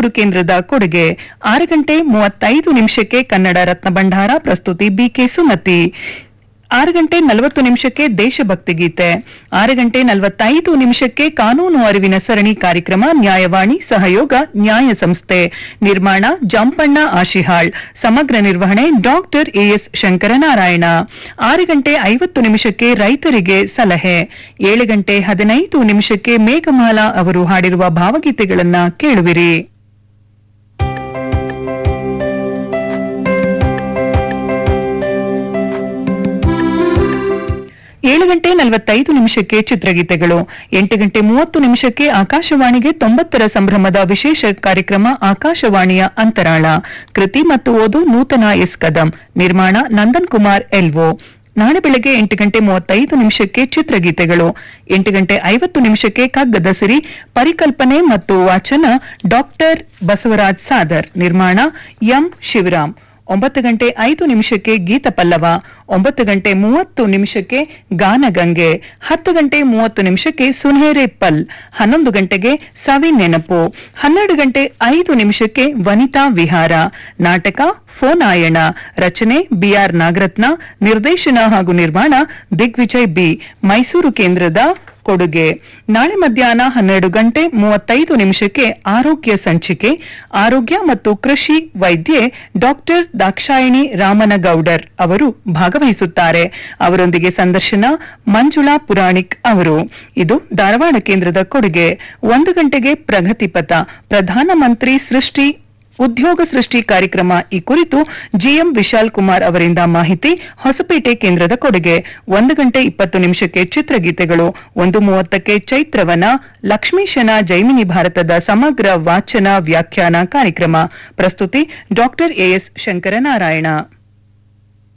ಬೆಂಗಳೂರು ಕೇಂದ್ರದ ಕೊಡುಗೆ ಆರು ಗಂಟೆ ಮೂವತ್ತೈದು ನಿಮಿಷಕ್ಕೆ ಕನ್ನಡ ರತ್ನ ಭಂಡಾರ ಪ್ರಸ್ತುತಿ ಬಿಕೆ ಸುಮತಿ ಆರು ಗಂಟೆ ನಲವತ್ತು ನಿಮಿಷಕ್ಕೆ ದೇಶಭಕ್ತಿ ಗೀತೆ ಆರು ಗಂಟೆ ನಲವತ್ತೈದು ನಿಮಿಷಕ್ಕೆ ಕಾನೂನು ಅರಿವಿನ ಸರಣಿ ಕಾರ್ಯಕ್ರಮ ನ್ಯಾಯವಾಣಿ ಸಹಯೋಗ ನ್ಯಾಯ ಸಂಸ್ಥೆ ನಿರ್ಮಾಣ ಜಂಪಣ್ಣ ಆಶಿಹಾಳ್ ಸಮಗ್ರ ನಿರ್ವಹಣೆ ಡಾಕ್ಟರ್ ಎಎಸ್ ಶಂಕರನಾರಾಯಣ ಆರು ಗಂಟೆ ಐವತ್ತು ನಿಮಿಷಕ್ಕೆ ರೈತರಿಗೆ ಸಲಹೆ ಏಳು ಗಂಟೆ ಹದಿನೈದು ನಿಮಿಷಕ್ಕೆ ಮೇಘಮಾಲಾ ಅವರು ಹಾಡಿರುವ ಭಾವಗೀತೆಗಳನ್ನ ಕೇಳುವಿರಿ ಏಳು ಗಂಟೆ ನಲವತ್ತೈದು ನಿಮಿಷಕ್ಕೆ ಚಿತ್ರಗೀತೆಗಳು ಎಂಟು ಗಂಟೆ ಮೂವತ್ತು ನಿಮಿಷಕ್ಕೆ ಆಕಾಶವಾಣಿಗೆ ತೊಂಬತ್ತರ ಸಂಭ್ರಮದ ವಿಶೇಷ ಕಾರ್ಯಕ್ರಮ ಆಕಾಶವಾಣಿಯ ಅಂತರಾಳ ಕೃತಿ ಮತ್ತು ಓದು ನೂತನ ಎಸ್ ಕದಂ ನಿರ್ಮಾಣ ನಂದನ್ ಕುಮಾರ್ ಎಲ್ವೋ ನಾಳೆ ಬೆಳಗ್ಗೆ ಎಂಟು ಗಂಟೆ ಮೂವತ್ತೈದು ನಿಮಿಷಕ್ಕೆ ಚಿತ್ರಗೀತೆಗಳು ಎಂಟು ಗಂಟೆ ಐವತ್ತು ನಿಮಿಷಕ್ಕೆ ಕಗ್ಗದ ಸಿರಿ ಪರಿಕಲ್ಪನೆ ಮತ್ತು ವಾಚನ ಡಾಕ್ಟರ್ ಬಸವರಾಜ್ ಸಾದರ್ ನಿರ್ಮಾಣ ಎಂ ಶಿವರಾಮ್ ಒಂಬತ್ತು ಗಂಟೆ ಐದು ನಿಮಿಷಕ್ಕೆ ಗೀತ ಪಲ್ಲವ ಒಂಬತ್ತು ಗಂಟೆ ಮೂವತ್ತು ನಿಮಿಷಕ್ಕೆ ಗಾನಗಂಗೆ ಹತ್ತು ಗಂಟೆ ಮೂವತ್ತು ನಿಮಿಷಕ್ಕೆ ಸುನ್ಹೇರೆ ಪಲ್ ಹನ್ನೊಂದು ಗಂಟೆಗೆ ಸವಿ ನೆನಪು ಹನ್ನೆರಡು ಗಂಟೆ ಐದು ನಿಮಿಷಕ್ಕೆ ವನಿತಾ ವಿಹಾರ ನಾಟಕ ಫೋನಾಯಣ ರಚನೆ ಬಿಆರ್ ನಾಗರತ್ನ ನಿರ್ದೇಶನ ಹಾಗೂ ನಿರ್ಮಾಣ ದಿಗ್ವಿಜಯ್ ಬಿ ಮೈಸೂರು ಕೇಂದ್ರದ ಕೊಡುಗೆ ನಾಳೆ ಮಧ್ಯಾಹ್ನ ಹನ್ನೆರಡು ಗಂಟೆ ಮೂವತ್ತೈದು ನಿಮಿಷಕ್ಕೆ ಆರೋಗ್ಯ ಸಂಚಿಕೆ ಆರೋಗ್ಯ ಮತ್ತು ಕೃಷಿ ವೈದ್ಯೆ ಡಾಕ್ಟರ್ ದಾಕ್ಷಾಯಿಣಿ ರಾಮನಗೌಡರ್ ಅವರು ಭಾಗವಹಿಸುತ್ತಾರೆ ಅವರೊಂದಿಗೆ ಸಂದರ್ಶನ ಮಂಜುಳಾ ಪುರಾಣಿಕ್ ಅವರು ಇದು ಧಾರವಾಡ ಕೇಂದ್ರದ ಕೊಡುಗೆ ಒಂದು ಗಂಟೆಗೆ ಪ್ರಗತಿಪಥ ಪ್ರಧಾನಮಂತ್ರಿ ಸೃಷ್ಟಿ ಉದ್ಯೋಗ ಸೃಷ್ಟಿ ಕಾರ್ಯಕ್ರಮ ಈ ಕುರಿತು ಜಿಎಂ ವಿಶಾಲ್ ಕುಮಾರ್ ಅವರಿಂದ ಮಾಹಿತಿ ಹೊಸಪೇಟೆ ಕೇಂದ್ರದ ಕೊಡುಗೆ ಒಂದು ಗಂಟೆ ಇಪ್ಪತ್ತು ನಿಮಿಷಕ್ಕೆ ಚಿತ್ರಗೀತೆಗಳು ಒಂದು ಮೂವತ್ತಕ್ಕೆ ಚೈತ್ರವನ ಲಕ್ಷ್ಮೀಶನ ಜೈಮಿನಿ ಭಾರತದ ಸಮಗ್ರ ವಾಚನ ವ್ಯಾಖ್ಯಾನ ಕಾರ್ಯಕ್ರಮ ಪ್ರಸ್ತುತಿ ಡಾಕ್ಟರ್ ಎಎಸ್ ಶಂಕರನಾರಾಯಣ